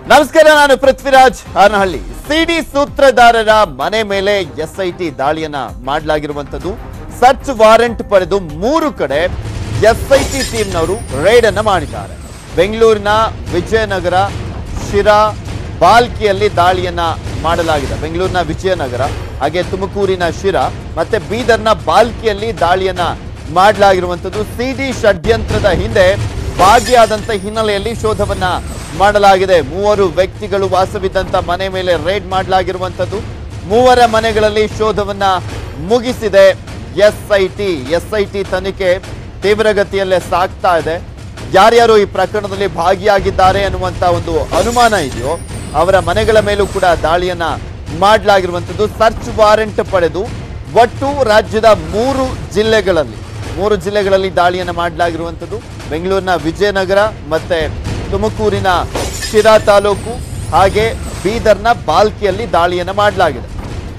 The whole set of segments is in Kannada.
ನಮಸ್ಕಾರ ನಾನು ಪೃಥ್ವಿರಾಜ್ ಹಾನಹಳ್ಳಿ ಸಿಡಿ ಸೂತ್ರಧಾರರ ಮನೆ ಮೇಲೆ ಎಸ್ಐಟಿ ದಾಳಿಯನ್ನ ಮಾಡಲಾಗಿರುವಂತದ್ದು ಸರ್ಚ್ ವಾರೆಂಟ್ ಪಡೆದು ಮೂರು ಕಡೆ ಎಸ್ಐಟಿ ಟೀಮ್ನವರು ರೈಡ್ ಅನ್ನ ಮಾಡಿದ್ದಾರೆ ಬೆಂಗಳೂರಿನ ವಿಜಯನಗರ ಶಿರಾ ಬಾಲ್ಕಿಯಲ್ಲಿ ದಾಳಿಯನ್ನ ಮಾಡಲಾಗಿದೆ ಬೆಂಗಳೂರಿನ ವಿಜಯನಗರ ಹಾಗೆ ತುಮಕೂರಿನ ಶಿರಾ ಮತ್ತೆ ಬೀದರ್ನ ಬಾಲ್ಕಿಯಲ್ಲಿ ದಾಳಿಯನ್ನ ಮಾಡಲಾಗಿರುವಂತದ್ದು ಸಿಡಿ ಷಡ್ಯಂತ್ರದ ಹಿಂದೆ ಭಾಗಿಯಾದಂತ ಹಿನ್ನೆಲೆಯಲ್ಲಿ ಶೋಧವನ್ನ ಮಾಡಲಾಗಿದೆ ಮೂವರು ವ್ಯಕ್ತಿಗಳು ವಾಸವಿದ್ದಂತ ಮನೆ ಮೇಲೆ ರೇಡ್ ಮಾಡಲಾಗಿರುವಂತದ್ದು ಮೂವರ ಮನೆಗಳಲ್ಲಿ ಶೋಧವನ್ನ ಮುಗಿಸಿದೆ ಎಸ್ಐಟಿ ಎಸ್ಐಟಿ ತನಿಖೆ ತೀವ್ರಗತಿಯಲ್ಲೇ ಸಾಗ್ತಾ ಇದೆ ಯಾರ್ಯಾರು ಈ ಪ್ರಕರಣದಲ್ಲಿ ಭಾಗಿಯಾಗಿದ್ದಾರೆ ಅನ್ನುವಂತ ಒಂದು ಅನುಮಾನ ಇದೆಯೋ ಅವರ ಮನೆಗಳ ಮೇಲೂ ಕೂಡ ದಾಳಿಯನ್ನ ಮಾಡಲಾಗಿರುವಂತದ್ದು ಸರ್ಚ್ ವಾರೆಂಟ್ ಪಡೆದು ಒಟ್ಟು ರಾಜ್ಯದ ಮೂರು ಜಿಲ್ಲೆಗಳಲ್ಲಿ ಮೂರು ಜಿಲ್ಲೆಗಳಲ್ಲಿ ದಾಳಿಯನ್ನು ಮಾಡಲಾಗಿರುವಂಥದ್ದು ಬೆಂಗಳೂರಿನ ವಿಜಯನಗರ ಮತ್ತೆ ತುಮಕೂರಿನ ಶಿರಾ ತಾಲೂಕು ಹಾಗೆ ಬೀದರ್ನ ಬಾಲ್ಕಿಯಲ್ಲಿ ದಾಳಿಯನ್ನು ಮಾಡಲಾಗಿದೆ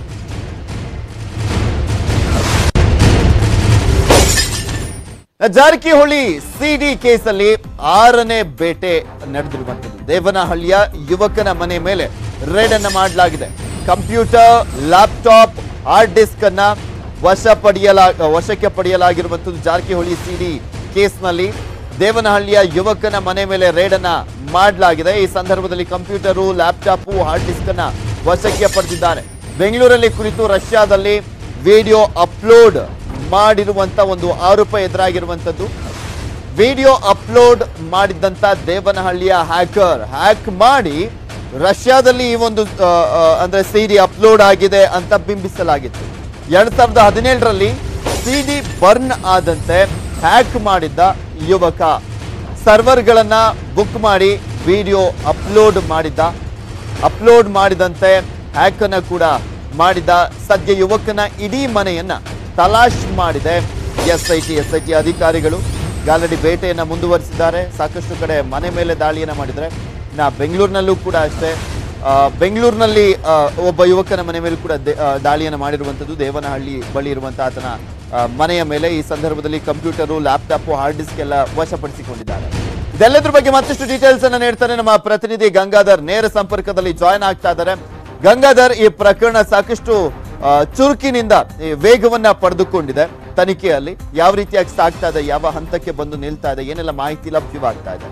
ಜಾರಕಿಹೊಳಿ ಸಿಡಿ ಕೇಸಲ್ಲಿ ಆರನೇ ಬೇಟೆ ನಡೆದಿರುವಂಥದ್ದು ದೇವನಹಳ್ಳಿಯ ಯುವಕನ ಮನೆ ಮೇಲೆ ರೇಡ್ ಅನ್ನ ಮಾಡಲಾಗಿದೆ ಕಂಪ್ಯೂಟರ್ ಲ್ಯಾಪ್ಟಾಪ್ ಹಾರ್ಡ್ ಡಿಸ್ಕ್ ಅನ್ನ ವಶ ಪಡೆಯಲಾ ವಶಕ್ಕೆ ಪಡೆಯಲಾಗಿರುವಂಥದ್ದು ಜಾರಕಿಹೊಳಿ ಸಿಡಿ ಕೇಸ್ನಲ್ಲಿ ದೇವನಹಳ್ಳಿಯ ಯುವಕನ ಮನೆ ಮೇಲೆ ರೇಡ್ ಅನ್ನ ಮಾಡಲಾಗಿದೆ ಈ ಸಂದರ್ಭದಲ್ಲಿ ಕಂಪ್ಯೂಟರು ಲ್ಯಾಪ್ಟಾಪು ಹಾರ್ಡ್ ಡಿಸ್ಕ್ ಅನ್ನ ವಶಕ್ಕೆ ಪಡೆದಿದ್ದಾರೆ ಬೆಂಗಳೂರಲ್ಲಿ ಕುರಿತು ರಷ್ಯಾದಲ್ಲಿ ವಿಡಿಯೋ ಅಪ್ಲೋಡ್ ಮಾಡಿರುವಂತ ಒಂದು ಆರೋಪ ಎದುರಾಗಿರುವಂತದ್ದು ವಿಡಿಯೋ ಅಪ್ಲೋಡ್ ಮಾಡಿದ್ದಂತ ದೇವನಹಳ್ಳಿಯ ಹ್ಯಾಕರ್ ಹ್ಯಾಕ್ ಮಾಡಿ ರಷ್ಯಾದಲ್ಲಿ ಈ ಒಂದು ಆ, ಆ, ಅಂದ್ರೆ ಸಿಡಿ ಅಪ್ಲೋಡ್ ಆಗಿದೆ ಅಂತ ಬಿಂಬಿಸಲಾಗಿತ್ತು ಎರಡ್ ಸಾವಿರದ ಹದಿನೇಳರಲ್ಲಿ ಸಿಡಿ ಬರ್ನ್ ಆದಂತೆ ಹ್ಯಾಕ್ ಮಾಡಿದ್ದ ಯುವಕ ಸರ್ವರ್ಗಳನ್ನ ಬುಕ್ ಮಾಡಿ ವಿಡಿಯೋ ಅಪ್ಲೋಡ್ ಮಾಡಿದ್ದ ಅಪ್ಲೋಡ್ ಮಾಡಿದಂತೆ ಹ್ಯಾಕ್ ಅನ್ನ ಕೂಡ ಮಾಡಿದ ಸದ್ಯ ಯುವಕನ ಇಡೀ ಮನೆಯನ್ನ ತಲಾಶ್ ಮಾಡಿದೆ ಎಸ್ಐಟಿ ಎಸ್ಐಟಿ ಅಧಿಕಾರಿಗಳು ಗಾಲಡಿ ಬೇಟೆಯನ್ನ ಮುಂದುವರಿಸಿದ್ದಾರೆ ಸಾಕಷ್ಟು ಕಡೆ ಮನೆ ಮೇಲೆ ದಾಳಿಯನ್ನ ಮಾಡಿದ್ರೆ ನಾ ಬೆಂಗಳೂರಿನಲ್ಲೂ ಕೂಡ ಅಷ್ಟೇ ಆ, ಬೆಂಗಳೂರಿನಲ್ಲಿ ಆ, ಒಬ್ಬ ಯುವಕನ ಮನೆ ಮೇಲೆ ಕೂಡ ದೆ- ಆ, ದಾಳಿಯನ್ನ ಮಾಡಿರುವಂಥದ್ದು ದೇವನಹಳ್ಳಿ ಬಳಿ ಇರುವಂತಹ ಆತನ ಆ, ಮನೆಯ ಮೇಲೆ ಈ ಸಂದರ್ಭದಲ್ಲಿ ಕಂಪ್ಯೂಟರು ಲ್ಯಾಪ್ಟಾಪ್ ಹಾರ್ಡ್ ಡಿಸ್ಕ್ ಎಲ್ಲ ವಶಪಡಿಸಿಕೊಂಡಿದ್ದಾರೆ ಇದೆಲ್ಲದ್ರ ಬಗ್ಗೆ ಮತ್ತಷ್ಟು ಡೀಟೇಲ್ಸ್ ಅನ್ನ ನೀಡ್ತಾರೆ ನಮ್ಮ ಪ್ರತಿನಿಧಿ ಗಂಗಾಧರ್ ನೇರ ಸಂಪರ್ಕದಲ್ಲಿ ಜಾಯ್ನ್ ಆಗ್ತಾ ಇದ್ದಾರೆ ಗಂಗಾಧರ್ ಈ ಪ್ರಕರಣ ಸಾಕಷ್ಟು ಆ, ಚುರುಕಿನಿಂದ ಈ ವೇಗವನ್ನ ಪಡೆದುಕೊಂಡಿದೆ ತನಿಖೆಯಲ್ಲಿ ಯಾವ ರೀತಿಯಾಗಿ ಸಾಗ್ತಾ ಇದೆ ಯಾವ ಹಂತಕ್ಕೆ ಬಂದು ನಿಲ್ತಾ ಇದೆ ಏನೆಲ್ಲ ಮಾಹಿತಿ ಲಭ್ಯವಾಗ್ತಾ ಇದೆ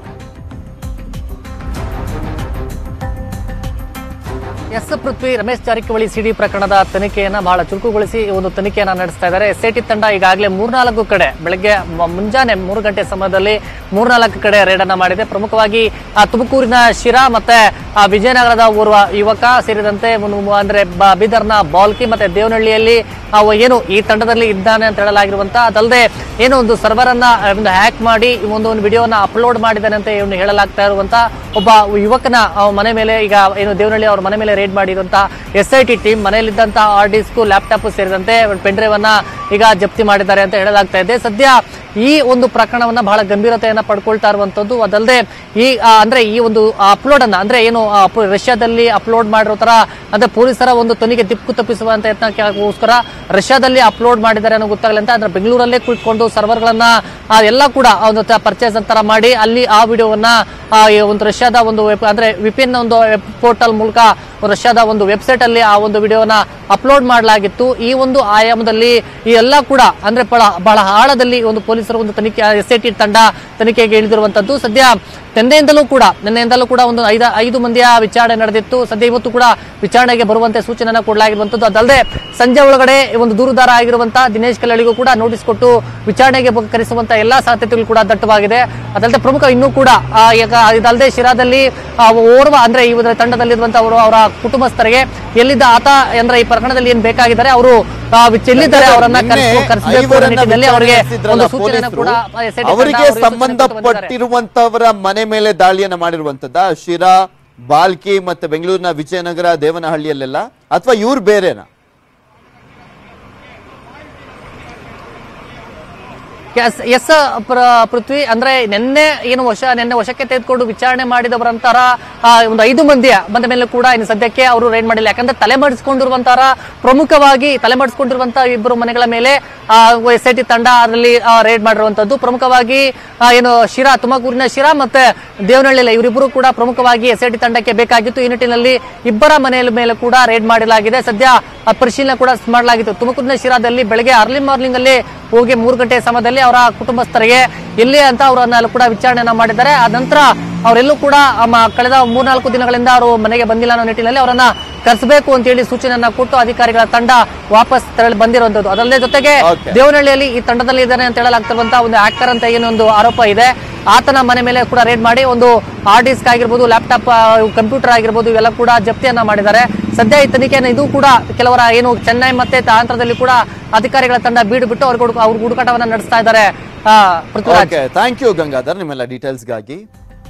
ಎಸ್ ಪೃಥ್ವಿ ರಮೇಶ್ ಜಾರಕಿಹೊಳಿ ಸಿಡಿ ಪ್ರಕರಣದ ತನಿಖೆಯನ್ನ ಬಹಳ ಚುರುಕುಗೊಳಿಸಿ ಈ ಒಂದು ತನಿಖೆಯನ್ನ ನಡೆಸ್ತಾ ಇದ್ದಾರೆ ಎಸ್ಐಟಿ ತಂಡ ಈಗಾಗಲೇ ಮೂರ್ನಾಲ್ಕು ಕಡೆ ಬೆಳಗ್ಗೆ ಮ- ಮುಂಜಾನೆ ಮೂರು ಗಂಟೆ ಸಮಯದಲ್ಲಿ ಮೂರ್ನಾಲ್ಕು ಕಡೆ ರೇಡ್ ಅನ್ನ ಮಾಡಿದೆ ಪ್ರಮುಖವಾಗಿ ಆ, ತುಮಕೂರಿನ ಶಿರಾ ಮತ್ತೆ ಆ, ವಿಜಯನಗರದ ಓರ್ವ ಯುವಕ ಸೇರಿದಂತೆ ಮುನ್- ಮು- ಅಂದ್ರೆ ಬ- ಬೀದರ್ನ ಬಾಲ್ಕಿ ಮತ್ತೆ ದೇವನಹಳ್ಳಿಯಲ್ಲಿ ಆ, ಏನು ಈ ತಂಡದಲ್ಲಿ ಇದ್ದಾನೆ ಅಂತ ಹೇಳಲಾಗಿರುವಂತ ಅದಲ್ಲದೆ ಏನು ಒಂದು ಸರ್ವರ್ ಅನ್ನ ಆ, ಒಂದು ಹ್ಯಾಕ್ ಮಾಡಿ ಈ ಒಂದು ಒಂದು ವಿಡಿಯೋನ ಅಪ್ಲೋಡ್ ಮಾಡಿದ್ದಾನೆ ಅಂತ ಏನು ಹೇಳಲಾಗ್ತಾ ಇರುವಂತ ಒಬ್ಬ ಯುವಕನ ಆ, ಮನೆ ಮೇಲೆ ಈಗ ಏನು ದೇವನಹಳ್ಳಿ ಅವ್ರ ಮನೆ ಮೇಲೆ ರೇಡ್ ಮಾಡಿರುವಂತ ಎಸ್ ಐ ಟಿ ಟೀಮ್ ಮನೆಯಲ್ಲಿದ್ದಂತಹ ಹಾರ್ಡ್ ಡಿಸ್ಕ್ ಲ್ಯಾಪ್ಟಾಪ್ ಸೇರಿದಂತೆ ಪೆನ್ ಡ್ರೈವ್ ಅನ್ನ ಈಗ ಜಪ್ತಿ ಮಾಡಿದ್ದಾರೆ ಅಂತ ಹೇಳಲಾಗ್ತಾ ಇದೆ ಸದ್ಯ ಈ ಒಂದು ಪ್ರಕರಣವನ್ನ ಬಹಳ ಗಂಭೀರತೆಯನ್ನ ಪಡ್ಕೊಳ್ತಾ ಇರುವಂತದ್ದು ಅದಲ್ಲದೆ ಈ ಆ, ಅಂದ್ರೆ ಈ ಒಂದು ಅಪ್ಲೋಡ್ ಅನ್ನ ಅಂದ್ರೆ ಏನು ಆ, ಪ- ರಷ್ಯಾದಲ್ಲಿ ಅಪ್ಲೋಡ್ ಮಾಡಿರೋ ತರ ಅಂದ್ರೆ ಪೊಲೀಸರ ಒಂದು ತನಿಖೆ ದಿಕ್ಕು ತಪ್ಪಿಸುವಂತ ಯತ್ನಕ್ಕೋಸ್ಕರ ರಷ್ಯಾದಲ್ಲಿ ಅಪ್ಲೋಡ್ ಮಾಡಿದ್ದಾರೆ ಅನ್ನೋ ಗೊತ್ತಾಗಲಿ ಅಂತ ಅಂದ್ರೆ ಬೆಂಗಳೂರಲ್ಲೇ ಕುಳಿತುಕೊಂಡು ಸರ್ವರ್ಗಳನ್ನ ಆ, ಎಲ್ಲ ಕೂಡ ಆ ಒಂದು ಪರ್ಚೇಸ್ ಅಂತರ ಮಾಡಿ ಅಲ್ಲಿ ಆ ವಿಡಿಯೋವನ್ನ ಆ, ಈ ಒಂದು ರಷ್ಯಾದ ಒಂದು ವೆಬ್ ಅಂದ್ರೆ ವಿಪಿನ್ ಒಂದು ವೆಬ್ ಪೋರ್ಟಲ್ ಮೂಲಕ ರಷ್ಯಾದ ಒಂದು ವೆಬ್ಸೈಟ್ ಅಲ್ಲಿ ಆ ಒಂದು ವಿಡಿಯೋನ ಅಪ್ಲೋಡ್ ಮಾಡಲಾಗಿತ್ತು ಈ ಒಂದು ಆಯಾಮದಲ್ಲಿ ಈ ಎಲ್ಲ ಕೂಡ ಅಂದ್ರೆ ಬಹಳ ಬಹಳ ಆಳದಲ್ಲಿ ಒಂದು ಪೊಲೀಸರ ಒಂದು ತನಿಖೆ ಎಸ್ ಐ ಟಿ ತಂಡ ತನಿಖೆಗೆ ಇಳಿದಿರುವಂತದ್ದು ಸದ್ಯ ನಿನ್ನೆಯಿಂದಲೂ ಕೂಡ ನಿನ್ನೆಯಿಂದಲೂ ಕೂಡ ಒಂದು ಐದ ಐದು ಮಂದಿಯ ವಿಚಾರಣೆ ನಡೆದಿತ್ತು ಸದ್ಯ ಇವತ್ತು ಕೂಡ ವಿಚಾರಣೆಗೆ ಬರುವಂತೆ ಸೂಚನೆಯನ್ನ ಕೊಡಲಾಗಿರುವಂತದ್ದು ಅದಲ್ಲದೆ ಸಂಜೆ ಒಳಗಡೆ ಒಂದು ದೂರುದಾರ ಆಗಿರುವಂತಹ ದಿನೇಶ್ ಕಲ್ಲಳಿಗೂ ಕೂಡ ನೋಟಿಸ್ ಕೊಟ್ಟು ವಿಚಾರಣೆಗೆ ಬ- ಕರೆಸುವಂತ ಎಲ್ಲಾ ಸಾಧ್ಯತೆಗಳು ಕೂಡ ದಟ್ಟವಾಗಿದೆ ಅದಲ್ಲದೆ ಪ್ರಮುಖ ಇನ್ನೂ ಕೂಡ ಆ, ಈಗ ಇದಲ್ಲದೆ ಶಿರಾದಲ್ಲಿ ಆ, ಓರ್ವ ಅಂದ್ರೆ ಈ ಒಂದು ತಂಡದಲ್ಲಿರುವಂತಹ ಅವರು ಅವರ ಕುಟುಂಬಸ್ಥರಿಗೆ ಎಲ್ಲಿದ್ದ ಆತ ಅಂದ್ರೆ ಈ ಪ್ರಕರಣದಲ್ಲಿ ಏನ್ ಬೇಕಾಗಿದ್ದಾರೆ ಅವರು ಆ, ವಿಚ್- ಎಲ್ಲಿದ್ದಾರೆ ಅವರನ್ನ ನಿನ್ನೆ ಕರೆಸ್ಕೊ- ಕರೆಸಬೇಕು ಅನ್ನೋ ಐವರನ್ನ ನಿಟ್ಟಿನಲ್ಲಿ ಅವರಿಗೆ ವಿಚಾರಿಸಿದ್ರಲ್ಲ ಒಂದು ಸೂಚನೆಯನ್ನು ಕೂಡ ಪೊಲೀಸರು, SIT ತಂಡ ಅವರಿಗೆ ಅವರಿಗೆ ಸೂಚನೆ ಕೊಟ್ಟು ಬಂದಿದ್ದಾರೆ. ಸಂಬಂಧಪಟ್ಟಿರುವಂತವರ ಮನೆ ಮೇಲೆ ದಾಳಿಯನ್ನ ಮಾಡಿರುವಂತದ್ದ ಶಿರಾ ಬಾಲ್ಕಿ ಮತ್ತೆ ಬೆಂಗಳೂರಿನ ವಿಜಯನಗರ ದೇವನಹಳ್ಳಿಯಲ್ಲೆಲ್ಲ ಅಥವಾ ಇವ್ರು ಬೇರೆನಾ ಎಸ್ ಎಸ್ ಪ್ರ- ಪೃಥ್ವಿ ಅಂದ್ರೆ ನಿನ್ನೆ ಏನು ವಶ ನಿನ್ನೆ ವಶಕ್ಕೆ ತೆಗೆದುಕೊಂಡು ವಿಚಾರಣೆ ಮಾಡಿದವರಂತರ ಆ, ಒಂದು ಐದು ಮಂದಿಯ ಬಂದ ಮೇಲೆ ಕೂಡ ಇನ್ನು ಸದ್ಯಕ್ಕೆ ಅವರು ರೈಡ್ ಮಾಡಿಲ್ಲ ಯಾಕಂದ್ರೆ ತಲೆ ಮಡಿಸ್ಕೊಂಡಿರುವಂತರ ಪ್ರಮುಖವಾಗಿ ತಲೆ ಮಡಿಸ್ಕೊಂಡಿರುವಂತಹ ಇಬ್ಬರು ಮನೆಗಳ ಮೇಲೆ ಎಸ್ ಐ ಟಿ ತಂಡ ಅದರಲ್ಲಿ ರೈಡ್ ಮಾಡಿರುವಂತದ್ದು ಪ್ರಮುಖವಾಗಿ ಆ, ಏನು ಶಿರಾ ತುಮಕೂರಿನ ಶಿರಾ ಮತ್ತೆ ದೇವನಹಳ್ಳಿ ಇವರಿಬ್ಬರು ಕೂಡ ಪ್ರಮುಖವಾಗಿ ಎಸ್ ಐ ಟಿ ತಂಡಕ್ಕೆ ಬೇಕಾಗಿತ್ತು ಈ ನಿಟ್ಟಿನಲ್ಲಿ ಇಬ್ಬರ ಮನೆಯ ಮೇಲೆ ಕೂಡ ರೈಡ್ ಮಾಡಲಾಗಿದೆ ಸದ್ಯ ಆ, ಪರಿಶೀಲನೆ ಕೂಡ ಮಾಡಲಾಗಿತ್ತು ತುಮಕೂರಿನ ಶಿರಾದಲ್ಲಿ ಬೆಳಗ್ಗೆ ಅರ್ಲಿ ಮಾರ್ನಿಂಗ್ ಅಲ್ಲಿ ಹೋಗಿ ಮೂರು ಗಂಟೆ ಸಮಯದಲ್ಲಿ ಅವರ ಕುಟುಂಬಸ್ಥರಿಗೆ ಎಲ್ಲಿ ಅಂತ ಅವರನ್ನ ಕೂಡ ವಿಚಾರಣೆಯನ್ನ ಮಾಡಿದ್ದಾರೆ ಆ ನಂತರ ಅವರೆಲ್ಲೂ ಕೂಡ ಅಮ್ಮ ಕಳೆದ ಮೂರ್ನಾಲ್ಕು ದಿನಗಳಿಂದ ಅವರು ಮನೆಗೆ ಬಂದಿಲ್ಲ ಅನ್ನೋ ನಿಟ್ಟಿನಲ್ಲಿ ಅವರನ್ನ ಕರೆಸಬೇಕು ಅಂತ ಹೇಳಿ ಸೂಚನೆಯನ್ನ ಕೊಟ್ಟು ಅಧಿಕಾರಿಗಳ ತಂಡ ವಾಪಸ್ ತೆರಳಿ ಬಂದಿರುವಂತದ್ದು ಅದಲ್ಲದೆ ಜೊತೆಗೆ Okay. ದೇವನಹಳ್ಳಿಯಲ್ಲಿ ಈ ತಂಡದಲ್ಲಿ ಇದ್ದಾನೆ ಅಂತ ಹೇಳಲಾಗ್ತಿರುವಂತಹ ಒಂದು ಆಕ್ಟರ್ ಅಂತ ಏನೊಂದು ಆರೋಪ ಇದೆ ಆತನ ಮನೆ ಮೇಲೆ ಕೂಡ ರೇಡ್ ಮಾಡಿ ಒಂದು ಹಾರ್ಡ್ ಡಿಸ್ಕ್ ಆಗಿರ್ಬೋದು ಲ್ಯಾಪ್ಟಾಪ್ ಕಂಪ್ಯೂಟರ್ ಆಗಿರ್ಬೋದು ಇವೆಲ್ಲ ಕೂಡ ಜಪ್ತಿಯನ್ನ ಮಾಡಿದ್ದಾರೆ ಸದ್ಯ ಈ ತನಿಖೆಯನ್ನು ಇದು ಕೂಡ ಕೆಲವರ ಏನು ಚೆನ್ನೈ ಮತ್ತೆ ಆಂಧ್ರದಲ್ಲಿ ಕೂಡ ಅಧಿಕಾರಿಗಳ ತಂಡ ಬೀಡು ಬಿಟ್ಟು ಅವ್ರಿಗೆ ಹುಡುಕ- ಅವ್ರ ಹುಡುಕಾಟವನ್ನ ನಡೆಸ್ತಾ ಇದ್ದಾರೆ ಆ, Prithviraj okay thank you Gangadhar ನಿಮ್ಮೆಲ್ಲ ಡೀಟೇಲ್ಸ್ಗಾಗಿ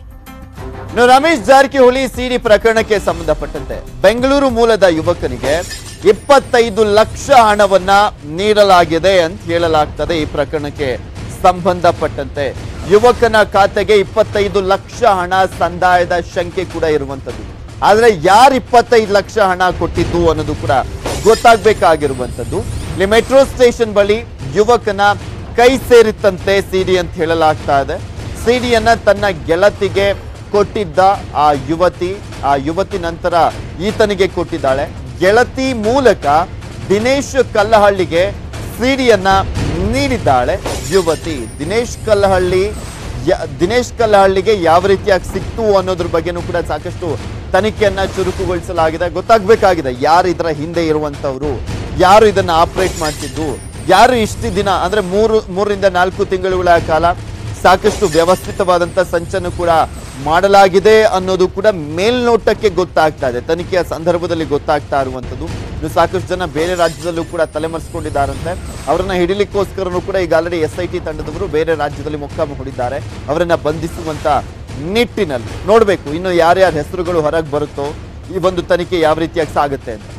ಇನ್ನು ರಮೇಶ್ ಜಾರಕಿಹೊಳಿ ಸಿಡಿ ಪ್ರಕರಣಕ್ಕೆ ಸಂಬಂಧಪಟ್ಟಂತೆ ಬೆಂಗಳೂರು ಮೂಲದ ಯುವಕನಿಗೆ ಇಪ್ಪತ್ತೈದು ಲಕ್ಷ ಹಣವನ್ನ ನೀಡಲಾಗಿದೆ ಅಂತ ಹೇಳಲಾಗ್ತದೆ ಈ ಪ್ರಕರಣಕ್ಕೆ ಸಂಬಂಧಪಟ್ಟಂತೆ ಯುವಕನ ಖಾತೆಗೆ ಇಪ್ಪತ್ತೈದು ಲಕ್ಷ ಹಣ ಸಂದಾಯದ ಶಂಕೆ ಕೂಡ ಇರುವಂತದ್ದು ಆದ್ರೆ ಯಾರು ಇಪ್ಪತ್ತೈದು ಲಕ್ಷ ಹಣ ಕೊಟ್ಟಿದ್ದು ಅನ್ನೋದು ಕೂಡ ಗೊತ್ತಾಗ್ಬೇಕಾಗಿರುವಂತದ್ದು ಇಲ್ಲಿ ಮೆಟ್ರೋ ಸ್ಟೇಷನ್ ಬಳಿ ಯುವಕನ ಕೈ ಸೇರಿತ್ತಂತೆ ಸಿಡಿ ಅಂತ ಹೇಳಲಾಗ್ತಾ ಇದೆ ಸಿಡಿಯನ್ನ ತನ್ನ ಗೆಳತಿಗೆ ಕೊಟ್ಟಿದ್ದ ಆ ಯುವತಿ ಆ ಯುವತಿ ನಂತರ ಈತನಿಗೆ ಕೊಟ್ಟಿದ್ದಾಳೆ ಗೆಳತಿ ಮೂಲಕ ದಿನೇಶ್ ಕಲ್ಲಹಳ್ಳಿಗೆ ಸಿಡಿಯನ್ನ ನೀಡಿದ್ದಾಳೆ ಯುವತಿ ದಿನೇಶ್ ಕಲ್ಲಹಳ್ಳಿ ಯ- ದಿನೇಶ್ ಕಲ್ಲಹಳ್ಳಿಗೆ ಯಾವ ರೀತಿಯಾಗಿ ಸಿಕ್ತು ಅನ್ನೋದ್ರ ಬಗ್ಗೆನೂ ಕೂಡ ಸಾಕಷ್ಟು ತನಿಖೆಯನ್ನ ಚುರುಕುಗೊಳಿಸಲಾಗಿದೆ ಗೊತ್ತಾಗ್ಬೇಕಾಗಿದೆ ಯಾರು ಇದರ ಹಿಂದೆ ಇರುವಂತವ್ರು ಯಾರು ಇದನ್ನ ಆಪರೇಟ್ ಮಾಡ್ತಿದ್ದು ಯಾರು ಇಷ್ಟು ದಿನ ಅಂದ್ರೆ ಮೂರು ಮೂರರಿಂದ ನಾಲ್ಕು ತಿಂಗಳುಗಳ ಕಾಲ ಸಾಕಷ್ಟು ವ್ಯವಸ್ಥಿತವಾದಂತ ಸಂಚನ್ನು ಕೂಡ ಮಾಡಲಾಗಿದೆ ಅನ್ನೋದು ಕೂಡ ಮೇಲ್ನೋಟಕ್ಕೆ ಗೊತ್ತಾಗ್ತಾ ಇದೆ ತನಿಖೆಯ ಸಂದರ್ಭದಲ್ಲಿ ಗೊತ್ತಾಗ್ತಾ ಇರುವಂತದ್ದು ಇನ್ನು ಸಾಕಷ್ಟು ಜನ ಬೇರೆ ರಾಜ್ಯದಲ್ಲೂ ಕೂಡ ತಲೆಮರೆಸ್ಕೊಂಡಿದ್ದಾರಂತೆ ಅವರನ್ನ ಹಿಡಿಲಿಕ್ಕೋಸ್ಕರನೂ ಕೂಡ ಈಗ ಆಲ್ರೆಡಿ ಎಸ್ ಐ ಟಿ ತಂಡದವರು ಬೇರೆ ರಾಜ್ಯದಲ್ಲಿ ಮೊಕ್ಕಾಮ ಹೂಡಿದ್ದಾರೆ ಅವರನ್ನ ಬಂಧಿಸುವಂತ ನಿಟ್ಟಿನಲ್ಲಿ ನೋಡ್ಬೇಕು ಇನ್ನು ಯಾರ್ಯಾರ ಹೆಸರುಗಳು ಹೊರಗೆ ಬರುತ್ತೋ ಈ ಒಂದು ತನಿಖೆ ಯಾವ ರೀತಿಯಾಗಿ ಸಾಗುತ್ತೆ ಅಂತ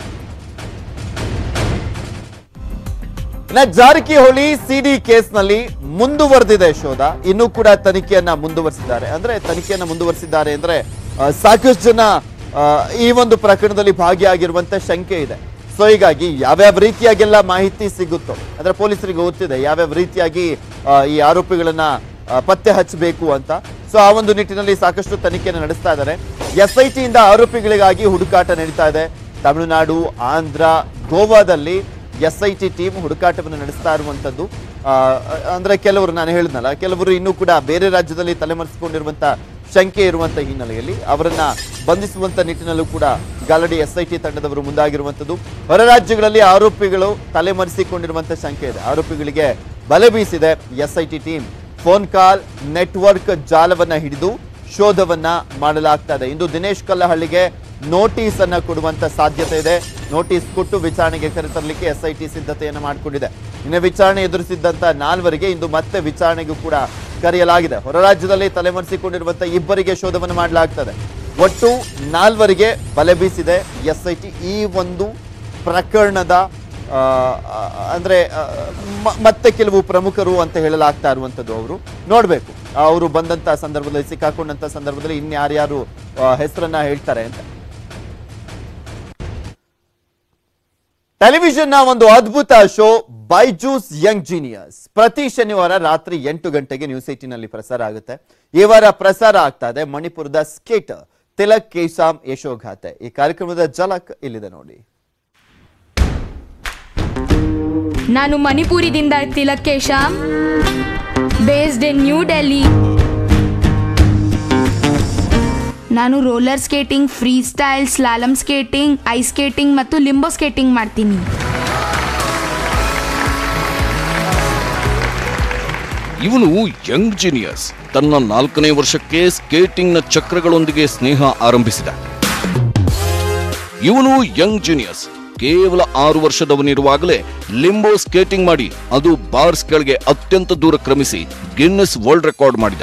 ಇನ್ನ ಜಾರಕಿಹೊಳಿ ಸಿಡಿ ಕೇಸ್ನಲ್ಲಿ ಮುಂದುವರೆದಿದೆ ಶೋಧ ಇನ್ನೂ ಕೂಡ ತನಿಖೆಯನ್ನ ಮುಂದುವರಿಸಿದ್ದಾರೆ ಅಂದ್ರೆ ತನಿಖೆಯನ್ನ ಮುಂದುವರಿಸಿದ್ದಾರೆ ಅಂದ್ರೆ ಆ, ಸಾಕಷ್ಟು ಜನ ಆ, ಈ ಒಂದು ಪ್ರಕರಣದಲ್ಲಿ ಭಾಗಿಯಾಗಿರುವಂತ ಶಂಕೆ ಇದೆ ಸೊ ಹೀಗಾಗಿ ಯಾವ್ಯಾವ ರೀತಿಯಾಗೆಲ್ಲ ಮಾಹಿತಿ ಸಿಗುತ್ತೋ ಅಂದ್ರೆ ಪೊಲೀಸರಿಗೆ ಗೊತ್ತಿದೆ ಯಾವ್ಯಾವ ರೀತಿಯಾಗಿ ಆ, ಈ ಆರೋಪಿಗಳನ್ನ ಆ, ಪತ್ತೆ ಹಚ್ಚಬೇಕು ಅಂತ ಸೊ ಆ ಒಂದು ನಿಟ್ಟಿನಲ್ಲಿ ಸಾಕಷ್ಟು ತನಿಖೆಯನ್ನು ನಡೆಸ್ತಾ ಇದ್ದಾರೆ ಎಸ್ ಐ ಟಿಯಿಂದ ಆರೋಪಿಗಳಿಗಾಗಿ ಹುಡುಕಾಟ ನಡೀತಾ ಇದೆ ತಮಿಳುನಾಡು ಆಂಧ್ರ ಗೋವಾದಲ್ಲಿ ಎಸ್ ಐ ಟಿ ಟೀಮ್ ಹುಡುಕಾಟವನ್ನು ನಡೆಸ್ತಾ ಇರುವಂತದ್ದು ಆ, ಅಂದ್ರೆ ಕೆಲವರು ನಾನು ಹೇಳಿದ್ನಲ್ಲ ಕೆಲವರು ಇನ್ನೂ ಕೂಡ ಬೇರೆ ರಾಜ್ಯದಲ್ಲಿ ತಲೆಮರೆಸಿಕೊಂಡಿರುವಂತ ಶಂಕೆ ಇರುವಂತ ಹಿನ್ನೆಲೆಯಲ್ಲಿ ಅವರನ್ನ ಬಂಧಿಸುವಂತ ನಿಟ್ಟಿನಲ್ಲೂ ಕೂಡ ಗಾಲಡಿ ಎಸ್ ಐ ಟಿ ತಂಡದವರು ಮುಂದಾಗಿರುವಂತದ್ದು ಹೊರ ರಾಜ್ಯಗಳಲ್ಲಿ ಆರೋಪಿಗಳು ತಲೆಮರೆಸಿಕೊಂಡಿರುವಂತ ಶಂಕೆ ಇದೆ ಆರೋಪಿಗಳಿಗೆ ಬಲೆ ಬೀಸಿದೆ S I T team phone call network ಜಾಲವನ್ನ ಹಿಡಿದು ಶೋಧವನ್ನ ಮಾಡಲಾಗ್ತಾ ಇದೆ ಇಂದು ದಿನೇಶ್ ಕಲ್ಲಹಳ್ಳಿಗೆ ನೋಟಿಸ್ ಅನ್ನ ಕೊಡುವಂತ ಸಾಧ್ಯತೆ ಇದೆ ನೋಟಿಸ್ ಕೊಟ್ಟು ವಿಚಾರಣೆಗೆ ಕರೆತರಲಿಕ್ಕೆ ಎಸ್ ಐ ಟಿ ಸಿದ್ಧತೆಯನ್ನ ಮಾಡಿಕೊಂಡಿದೆ ಇನ್ನು ವಿಚಾರಣೆ ಎದುರಿಸಿದ್ದಂತ ನಾಲ್ವರಿಗೆ ಇಂದು ಮತ್ತೆ ವಿಚಾರಣೆಗೂ ಕೂಡ ಕರೆಯಲಾಗಿದೆ ಹೊರ ರಾಜ್ಯದಲ್ಲಿ ತಲೆಮರೆಸಿಕೊಂಡಿರುವಂತ ಇಬ್ಬರಿಗೆ ಶೋಧವನ್ನು ಮಾಡಲಾಗ್ತದೆ ಒಟ್ಟು ನಾಲ್ವರಿಗೆ ಬಲೆ ಬೀಸಿದೆ ಎಸ್ ಐ ಟಿ ಈ ಒಂದು ಪ್ರಕರಣದ ಆ, ಆ, ಅಂದ್ರೆ ಆ, ಮ- ಮತ್ತೆ ಕೆಲವು ಪ್ರಮುಖರು ಅಂತ ಹೇಳಲಾಗ್ತಾ ಇರುವಂತದ್ದು ಅವರು ನೋಡ್ಬೇಕು ಅವರು ಬಂದಂತ ಸಂದರ್ಭದಲ್ಲಿ ಸಿಕ್ಕಾಕೊಂಡಂತ ಸಂದರ್ಭದಲ್ಲಿ ಇನ್ಯಾರ್ಯಾರು ಆ, ಹೆಸರನ್ನ ಹೇಳ್ತಾರೆ ಅಂತ ಟೆಲಿವಿಷನ್ ನ ಒಂದು ಅದ್ಭುತ ಶೋ ಬೈಜೂಸ್ ಯಂಗ್ ಜೀನಿಯಸ್ ಪ್ರತಿ ಶನಿವಾರ ರಾತ್ರಿ ಎಂಟು ಗಂಟೆಗೆ ನ್ಯೂಸ್ ಏಟಿನಲ್ಲಿ ಪ್ರಸಾರ ಆಗುತ್ತೆ ಈ ವಾರ ಪ್ರಸಾರ ಆಗ್ತಾ ಇದೆ ಮಣಿಪುರದ ಸ್ಕೇಟ್ ತಿಲಕ್ ಕೇಸಾಮ್ ಯಶೋಗಾಥೆ ಈ ಕಾರ್ಯಕ್ರಮದ ಜಲಕ್ ಇಲ್ಲಿದೆ ನೋಡಿ ನಾನು ಮಣಿಪುರಿದಿಂದ Tilakesh based in New Delhi ನಾನು roller skating freestyle slalom skating ice skating ಮತ್ತು ಲಿಂಬೋ ಸ್ಕೇಟಿಂಗ್ ಮಾಡ್ತೀನಿ ಇವನು ಯಂಗ್ ಜೀನಿಯಸ್ ತನ್ನ ನಾಲ್ಕನೇ ವರ್ಷಕ್ಕೆ ಸ್ಕೇಟಿಂಗ್ನ ಚಕ್ರಗಳೊಂದಿಗೆ ಸ್ನೇಹ ಆರಂಭಿಸಿದ ಇವನು ಯಂಗ್ ಜೀನಿಯಸ್ ಕೇವಲ ಆರು ವರ್ಷದವನಿರುವಾಗಲೇ ಲಿಂಬೋ ಸ್ಕೇಟಿಂಗ್ ಮಾಡಿ ಅದು ಬಾರ್ಸ್ಗಳಿಗೆ ಅತ್ಯಂತ ದೂರ ಕ್ರಮಿಸಿ ಗಿನ್ನೆಸ್ ವರ್ಲ್ಡ್ ರೆಕಾರ್ಡ್ ಮಾಡಿದ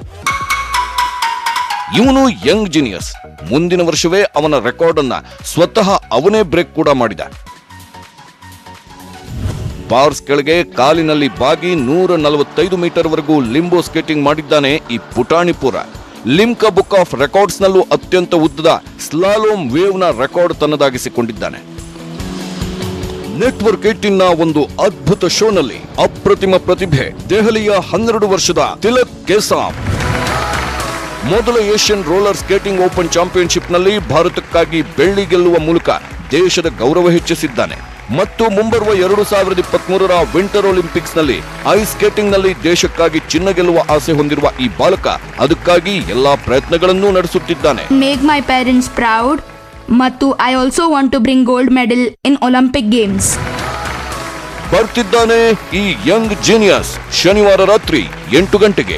ಇವನು ಯಂಗ್ ಜೀನಿಯಸ್ ಮುಂದಿನ ವರ್ಷವೇ ಅವನ ರೆಕಾರ್ಡ್ ಅನ್ನ ಸ್ವತಃ ಅವನೇ ಬ್ರೇಕ್ ಕೂಡ ಮಾಡಿದ ಬಾರ್ಸ್ ಕೆಳಗೆ ಕಾಲಿನಲ್ಲಿ ಬಾಗಿ ನೂರ ನಲವತ್ತೈದು ಮೀಟರ್ ವರೆಗೂ ಲಿಂಬೋ ಸ್ಕೇಟಿಂಗ್ ಮಾಡಿದ್ದಾನೆ ಈ ಪುಟಾಣಿಪುರ ಲಿಮ್ಕಾ ಬುಕ್ ಆಫ್ ರೆಕಾರ್ಡ್ಸ್ ನಲ್ಲೂ ಅತ್ಯಂತ ಉದ್ದದ ಸ್ಲಾಲೋಮ್ ವೇವ್ ನ ರೆಕಾರ್ಡ್ ತನ್ನದಾಗಿಸಿಕೊಂಡಿದ್ದಾನೆ ನೆಟ್ವರ್ಕ್ ಏಟಿನ್ ನ ಒಂದು ಅದ್ಭುತ ಶೋನಲ್ಲಿ ಅಪ್ರತಿಮ ಪ್ರತಿಭೆ ದೆಹಲಿಯ ಹನ್ನೆರಡು ವರ್ಷದ ತಿಲಕ್ ಕೇಸಾಮ್ ಮೊದಲ Asian roller skating open championship ನಲ್ಲಿ ಭಾರತಕ್ಕಾಗಿ ಬೆಳ್ಳಿ ಗೆಲ್ಲುವ ಮೂಲಕ ದೇಶದ ಗೌರವ ಹೆಚ್ಚಿಸಿದ್ದಾನೆ ಮತ್ತು ಮುಂಬರುವ ಎರಡು ಸಾವಿರದ ಇಪ್ಪತ್ಮೂರರ ವಿಂಟರ್ ಒಲಿಂಪಿಕ್ಸ್ ನಲ್ಲಿ ಐಸ್ ಸ್ಕೇಟಿಂಗ್ ನಲ್ಲಿ ದೇಶಕ್ಕಾಗಿ ಚಿನ್ನ ಗೆಲ್ಲುವ ಆಸೆ ಹೊಂದಿರುವ ಈ ಬಾಲಕ ಅದಕ್ಕಾಗಿ ಎಲ್ಲಾ ಪ್ರಯತ್ನಗಳನ್ನೂ ನಡೆಸುತ್ತಿದ್ದಾನೆ ಮೇಕ್ ಮೈ ಪೇರೆಂಟ್ಸ್ ಪ್ರೌಡ್ ಮತ್ತು I also want to bring gold medal in Olympic games ಬರ್ತಿದ್ದಾನೆ ಈ ಯಂಗ್ ಜೀನಿಯಸ್ ಶನಿವಾರ ರಾತ್ರಿ ಎಂಟು ಗಂಟೆಗೆ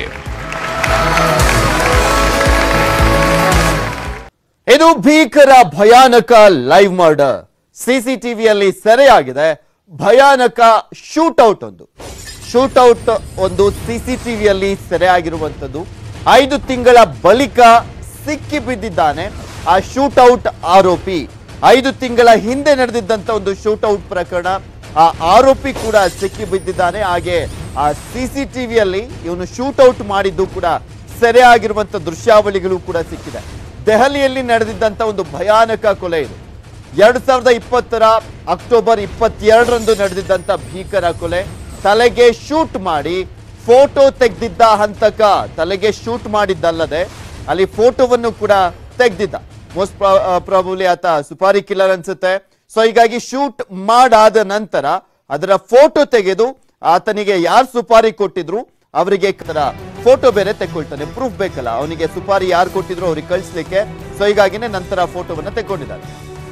ಇದು ಭೀಕರ ಭಯಾನಕ ಲೈವ್ ಮರ್ಡರ್ ಸಿಸಿಟಿವಿಯಲ್ಲಿ ಸೆರೆಯಾಗಿದೆ ಭಯಾನಕ ಶೂಟೌಟ್ ಒಂದು ಶೂಟೌಟ್ ಒಂದು ಸಿಸಿಟಿವಿಯಲ್ಲಿ ಸೆರೆಯಾಗಿರುವಂಥದ್ದು ಐದು ತಿಂಗಳ ಬಳಿಕ ಸಿಕ್ಕಿ ಬಿದ್ದಿದ್ದಾನೆ ಆ ಶೂಟೌಟ್ ಆರೋಪಿ ಐದು ತಿಂಗಳ ಹಿಂದೆ ನಡೆದಿದ್ದಂತ ಒಂದು ಶೂಟೌಟ್ ಪ್ರಕರಣ ಆ ಆರೋಪಿ ಕೂಡ ಸಿಕ್ಕಿ ಬಿದ್ದಿದ್ದಾನೆ ಹಾಗೆ ಆ ಸಿಸಿಟಿವಿಯಲ್ಲಿ ಇವನು ಶೂಟೌಟ್ ಮಾಡಿದ್ದು ಕೂಡ ಸೆರೆಯಾಗಿರುವಂತ ದೃಶ್ಯಾವಳಿಗಳು ಕೂಡ ಸಿಕ್ಕಿದೆ ದೆಹಲಿಯಲ್ಲಿ ನಡೆದಿದ್ದಂತ ಒಂದು ಭಯಾನಕ ಕೊಲೆ ಇದು ಎರಡ್ ಸಾವಿರದ ಇಪ್ಪತ್ತರ ಅಕ್ಟೋಬರ್ ಇಪ್ಪತ್ತೆರಡರಂದು ನಡೆದಿದ್ದಂತ ಭೀಕರ ಕೊಲೆ ತಲೆಗೆ ಶೂಟ್ ಮಾಡಿ ಫೋಟೋ ತೆಗೆದಿದ್ದ ಹಂತಕ ತಲೆಗೆ ಶೂಟ್ ಮಾಡಿದ್ದಲ್ಲದೆ ಅಲ್ಲಿ ಫೋಟೋವನ್ನು ಕೂಡ ತೆಗೆದಿದ್ದ ಮೋಸ್ಟ್ ಪ್ರಾಬಬ್ಲಿ ಆತ ಸುಪಾರಿ ಕಿಲ್ಲರ್ ಅನ್ಸುತ್ತೆ ಸೊ ಹೀಗಾಗಿ ಶೂಟ್ ಮಾಡಾದ ನಂತರ ಅದರ ಫೋಟೋ ತೆಗೆದು ಆತನಿಗೆ ಯಾರು ಸುಪಾರಿ ಕೊಟ್ಟಿದ್ರು ಅವರಿಗೆ ಫೋಟೋ ಬೇರೆ ತೆಕ್ಕೊಳ್ತಾನೆ ಪ್ರೂಫ್ ಬೇಕಲ್ಲ ಅವನಿಗೆ ಸುಪಾರಿ ಯಾರು ಕೊಟ್ಟಿದ್ರು ಅವ್ರಿಗೆ ಕಳಿಸ್ಲಿಕ್ಕೆ ಸೊ ಹೀಗಾಗಿನೇ ನಂತರ ಫೋಟೋವನ್ನ ತೆಕ್ಕೊಂಡಿದ್ದಾನೆ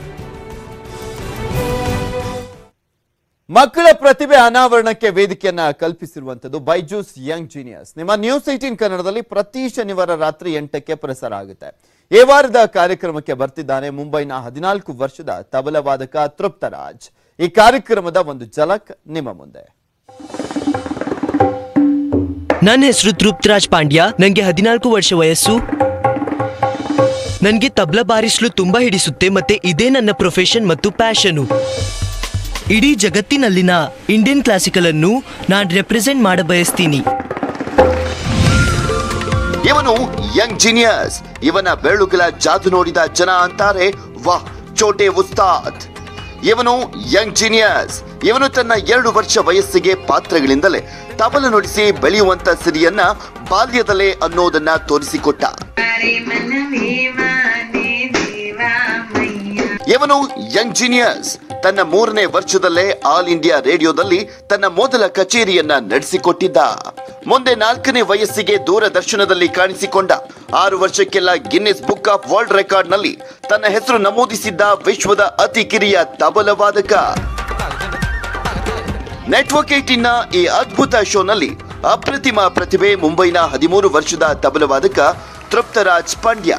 ಮಕ್ಕಳ ಪ್ರತಿಭೆ ಅನಾವರಣಕ್ಕೆ ವೇದಿಕೆಯನ್ನ ಕಲ್ಪಿಸಿರುವಂತದ್ದು ಬೈಜೂಸ್ ಯಂಗ್ ಜೀನಿಯಸ್ ನಿಮ್ಮ ನ್ಯೂಸ್ ಏಟೀನ್ ಕನ್ನಡದಲ್ಲಿ ಪ್ರತಿ ಶನಿವಾರ ರಾತ್ರಿ ಎಂಟಕ್ಕೆ ಪ್ರಸಾರ ಆಗುತ್ತೆ ಈ ವಾರದ ಕಾರ್ಯಕ್ರಮಕ್ಕೆ ಬರ್ತಿದ್ದಾನೆ ಮುಂಬೈನ ಹದಿನಾಲ್ಕು ವರ್ಷದ ತಬಲ ವಾದಕ ತೃಪ್ತರಾಜ್ ಈ ಕಾರ್ಯಕ್ರಮದ ಒಂದು ಝಲಕ್ ನಿಮ್ಮ ಮುಂದೆ ನನ್ನ ಹೆಸರು ತೃಪ್ತರಾಜ್ ಪಾಂಡ್ಯ ನನಗೆ ಹದಿನಾಲ್ಕು ವರ್ಷ ವಯಸ್ಸು ನನಗೆ ತಬ್ಲ ಬಾರಿಸಲು ತುಂಬಾ ಹಿಡಿಸುತ್ತೆ ಮತ್ತೆ ಇದೇ ನನ್ನ ಪ್ರೊಫೆಷನ್ ಮತ್ತು ಪ್ಯಾಷನು ಇಡೀ ಜಗತ್ತಿನಲ್ಲಿನ ಇಂಡಿಯನ್ ಕ್ಲಾಸಿಕಲ್ ಅನ್ನು ನಾನು ರೆಪ್ರೆಸೆಂಟ್ ಮಾಡಬಯಸ್ತೀನಿ ಇವನು ಯಂಗ್ ಜೀನಿಯಸ್ ಇವನ ಬೆರಳುಗಳ ಜಾದು ನೋಡಿದ ಜನ ಅಂತಾರೆ ವಾಹ್ ಚೋಟೆ ಉಸ್ತಾದ್ ಇವನು ಯಂಗ್ ಜೀನಿಯಸ್ ಇವನು ತನ್ನ ಎರಡು ವರ್ಷ ವಯಸ್ಸಿಗೆ ಪಾತ್ರಗಳಿಂದಲೇ ತಬಲ ನುಡಿಸಿ ಬೆಳೆಯುವಂತ ಸಿರಿಯನ್ನ ಬಾಲ್ಯದಲ್ಲೇ ಅನ್ನೋದನ್ನ ತೋರಿಸಿಕೊಟ್ಟ ಇವನು ಯಂಗ್ ಜೀನಿಯಸ್ ತನ್ನ ಮೂರನೇ ವರ್ಷದಲ್ಲೇ ಆಲ್ ಇಂಡಿಯಾ ರೇಡಿಯೋದಲ್ಲಿ ತನ್ನ ಮೊದಲ ಕಚೇರಿಯನ್ನ ನಡೆಸಿಕೊಟ್ಟಿದ್ದ ಮುಂದೆ ನಾಲ್ಕನೇ ವಯಸ್ಸಿಗೆ ದೂರದರ್ಶನದಲ್ಲಿ ಕಾಣಿಸಿಕೊಂಡ ಆರು ವರ್ಷಕ್ಕೆಲ್ಲ Guinness book of world record ನಲ್ಲಿ ತನ್ನ ಹೆಸರು ನಮೂದಿಸಿದ್ದ ವಿಶ್ವದ ಅತಿ ಕಿರಿಯ ತಬಲ ವಾದಕ ನೆಟ್ವರ್ಕ್ ಏಟಿನ ಈ ಅದ್ಭುತ ಶೋನಲ್ಲಿ ಅಪ್ರತಿಮ ಪ್ರತಿಭೆ ಮುಂಬೈನ ಹದಿಮೂರು ವರ್ಷದ ತಬಲ ವಾದಕ ತೃಪ್ತರಾಜ್ ಪಾಂಡ್ಯ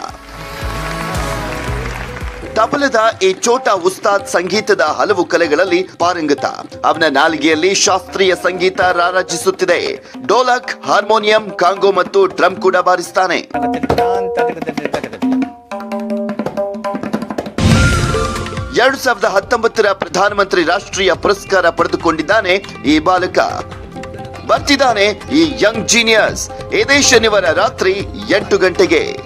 ತಬಲದ ಈ ಚೋಟ ಉಸ್ತಾದ್ ಸಂಗೀತದ ಹಲವು ಕಲೆಗಳಲ್ಲಿ ಪಾರಂಗತ ಅವನ ನಾಲಿಗೆಯಲ್ಲಿ ಶಾಸ್ತ್ರೀಯ ಸಂಗೀತ ರಾರಾಜಿಸುತ್ತಿದೆ ಡೋಲಕ್ ಹಾರ್ಮೋನಿಯಂ ಕಾಂಗೋ ಮತ್ತು ಡ್ರಮ್ ಕೂಡ ಬಾರಿಸ್ತಾನೆ ಎರಡು ಸಾವಿರದ ಹತ್ತೊಂಬತ್ತರ ಪ್ರಧಾನಮಂತ್ರಿ ರಾಷ್ಟ್ರೀಯ ಪುರಸ್ಕಾರ ಪಡೆದುಕೊಂಡಿದ್ದಾನೆ ಈ ಬಾಲಕ ಬರ್ತಿದ್ದಾನೆ ಈ ಯಂಗ್ ಜೀನಿಯಸ್ ಇದೇ ಶನಿವಾರ ರಾತ್ರಿ ಎಂಟು ಗಂಟೆಗೆ